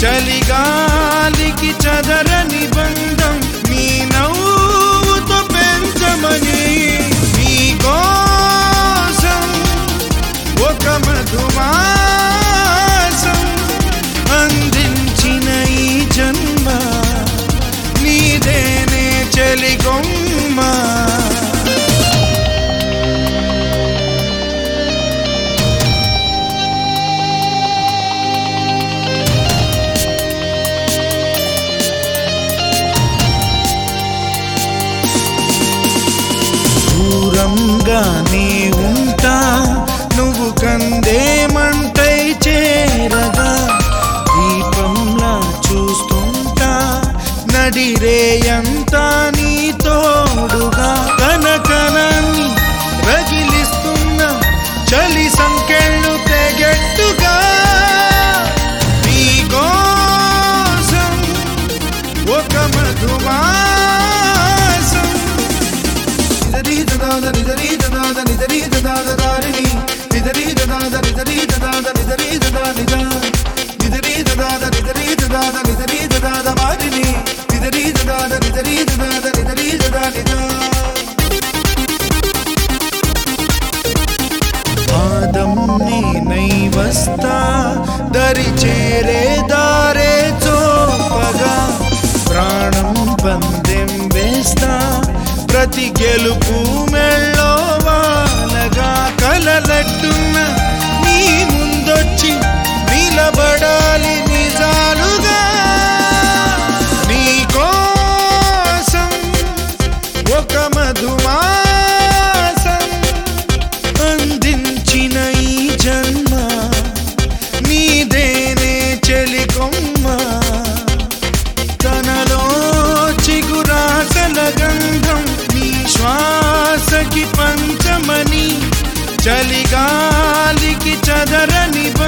చలిగాలికి చదరని బంధం నీ నవ్వుతో పెంచమని నీ కోసం ఒక మధుమాసం అందించిన ఈ జన్మ నీదేనే చెలిగొమ్మ దూరంగానే ఉంటా నువ్వు కందేమంటై చేరగా దీపంలా చూస్తుంటా నడిరేయంతా నీ తోడుగా కనకనాన్ని రగిలిస్తున్న చలి సంకెళ్ళు తెగెట్టుగా నీ కోసం ఒక మధుమాసం నిదరీ దదాద నిదరీ దదాద నిదరీ దదాద దారిణి నిదరీ దదాద నిదరీ దదాద నిదరీ దదా నిదా నిదరీ దదాద నిదరీ దదాద నిదరీ దదాద మారిని నిదరీ దదాద నిదరీ దదాద నిదరీ దదా నిదా పాదం నేనై వస్తా దరి చేరే దారే చోపగా ప్రాణం పందెం వేస్తా ప్రతి గెలుపు మెళ్ళో వానగా కలలట్టున్న నీ ముందొచ్చి నిలబడాలి నిజాలుగా నీ కోసం ఒక మధుమాసం అందించిన ఈ జన్మ నీదేనే చెలికొమ్మ తనలో చిగురాసల గంధం నీ శ్వాసకి పంచమని చలిగాలికి చదరని